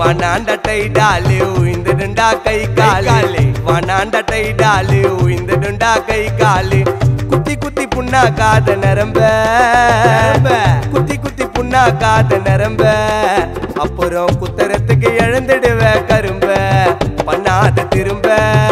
வனாண்ட டைடாலு உயிந்துடுண்டா கை காலு வனாண்ட டைடாலு உயிந்துடுண்டா கை காலு குத்தி குத்தி புண்ணா காத நரம்ப குத்தி குத்தி புண்ணா காத நரம்ப அப்புறம் குத்தரத்துக்கு எழுந்துடுவ கரும்ப பண்ணாத திரும்ப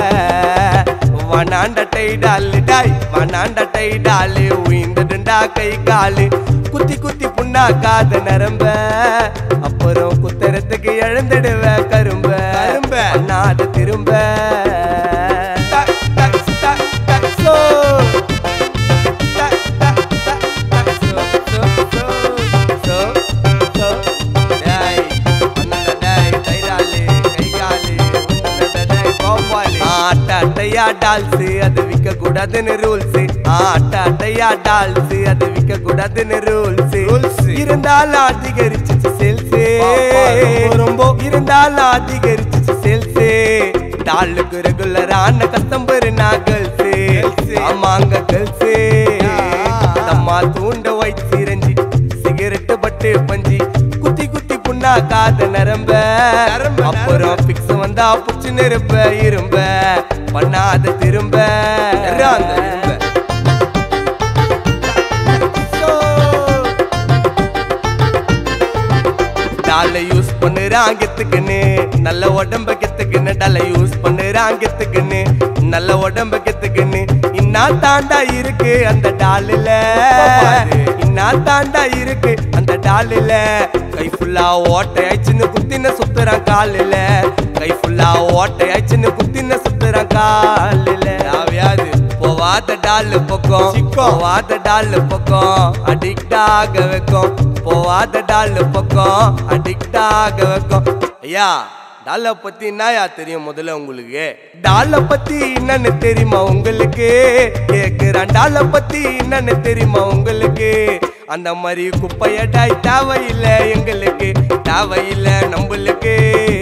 வனாண்ட டைடாலு டாய் வனாண்ட டைடாலு உயிந்துடுண்டா கை காலு குத்தி குத்தி புண்ணா காத நரம்ப அப்புறம் குத்தரத்துக்கு எழுந்துடுவ கரும்ப கரும்ப. பண்ணாத திரும்ப டக், டக், டக், டக், சோ. டக், டக், டக், டக், சோ, சோ, சோ, சோ, சோ. டேய், அண்ணா டேய், தைராலு, கை காலு, உன்னத டேய், கோபாலு. ஆட்ட அட்டையா டால்ஸ் அது விற்க கூடாதுன்னு ரூல்ஸ் ஆட்ட அட்டையா டால்ஸ் அது விற்க கூடாதுன்னு ரூல்ஸ் Rules. இருந்தாலும் அதிகரிச்சிச்சு சேல்ஸ் பாப்பா, ரொம்ப, ரொம்ப. இருந்தாலும் அதிகரிச்சிச்சு சேல்ஸ் டாலுக்கு ரெகுலரான கஸ்டம்பர் நான் கேர்ள்ஸ் Girls. ஆமாங்க கேர்ள்ஸ் Yeah. தம்மா தூண்ட ஒயிட் சிரஞ்சி சிகரெட் பட்டு பஞ்சி குத்தி குத்தி புண்ணா காத நரம்ப நரம்ப, அப்புறம் பிக்ஸ் வந்தா புடிச்சு நெருப்ப இரும்ப பண்ணாத திரும்ப எர்றாந்த இரும்ப. டால யூஸ் பண்ணுறான் கெத்துக்குன்னு நல்ல உடம்ப கெத்துக்குன்னு டால யூஸ் பண்ணுறான் கெத்துக்குன்னு நல்ல உடம்ப கெத்துக்குன்னு இன்னா தாண்டா இருக்கு அந்த டாலில பாரு. இன்னா தாண்டா இருக்கு அந்த டாலில கை ஃபுல்லா ஓட்டை ஆயிடுச்சுன்னு குத்தின சுத்துறான் காலில கை ஃபுல்லா ஓட்டை ஆயிடுச்சுன்னு குத்தின சுத்துறான் காலில யாவையாது போவாத டால் பக்கம் சிக்கம். போவாத டால் பக்கம் அடிக்ட் ஆக வைக்கும் போவாத டால் பக்கம் அடிக்ட் ஆக வைக்கும் ஐயா டாலை பத்தி என்னயா தெரியும் முதல்ல உங்களுக்கு டாலை பத்தி என்னன்னு தெரியுமா உங்களுக்கு கேக்குறான் டாலை பத்தி என்னன்னு தெரியுமா உங்களுக்கு அந்த மாதிரி குப்பையடாய் தேவையில்லை எங்களுக்கு தேவையில்லை நம்மளுக்கு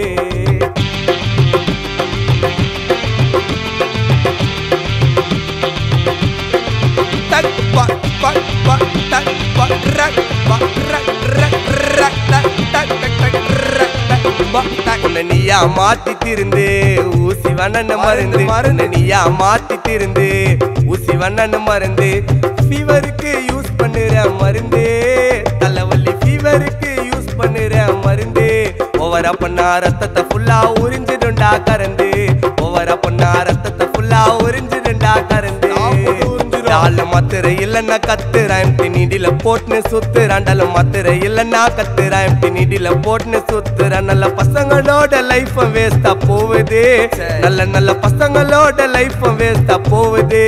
டக் பா பா பா டக் பா ரக் பா ரக் ரக் ரக் டக் டக் டக் டக் ரக் டக் பா டக் உன்னை நீயா மாத்தி திருந்து ஊசி வண்ணன மருந்து மருந்து நீயா மாத்தி திருந்து ஊசி வண்ணன மருந்து ஃபீவருக்கு யூஸ் பண்ணுற மருந்து தலைவலி ஃபீவருக்கு யூஸ் பண்ணுற மருந்து ஓவரா பண்ணா ரத்தத்தை ஃபுல்லா உறிஞ்சிடுண்டா கறந்து ஓவரா பண்ணா ரத்தத்தை ஃபுல்லா உறிஞ்சிடுண்டா கறந்து சாப்பிட்டு உறிஞ்சிடும். டால மாத்திரை இல்லைன்னா கத்துறான் எம்டி நீடில போட்டுன்னு சுத்துறான் டால மாத்திரை இல்லைன்னா கத்துறான் எம்டி நீடில போட்டுன்னு சுத்துறான் நல்ல பசங்களோட லைஃப் வேஸ்டா போகுது சரி. நல்ல நல்ல பசங்களோட லைஃப் வேஸ்டா போகுது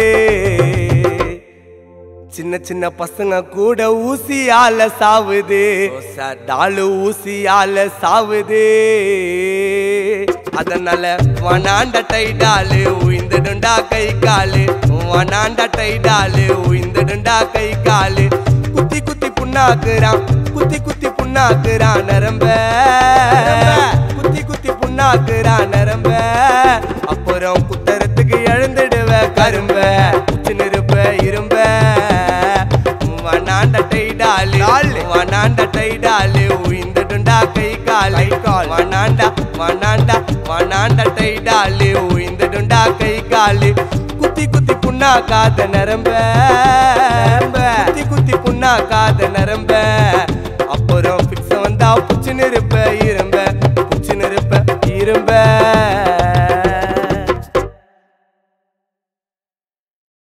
சின்ன சின்ன பசங்க கூட ஊசியால சாவுது So sad. டாலு ஊசியால சாவுது அதனால வனாண்ட டைடாலு உயிந்துடுண்டா கை காலு வனாண்ட டைடாலு உயிந்துடுண்டா கை காலு குத்தி குத்தி புண்ணாக்குறான் குத்தி குத்தி புண்ணாக்குறான் நரம்ப குத்தி குத்தி புண்ணாக்குறான் நரம்ப அப்புறம் குத்தரத்துக்கு எழுந்துடுவ கரும்ப குச்சி நெருப்ப இரும்ப வனாண்ட டைடாலு டாலு. வனாண்ட டைடாலு உயிந்துடுண்டா கை கால் கை கால். வனாண்டா வனாண்டா வனாண்ட டைடாலு உயிந்துடுண்டா கை காலு குத்தி குத்தி புண்ணா காத நரம்ப குத்தி குத்தி புண்ணா காத நரம்ப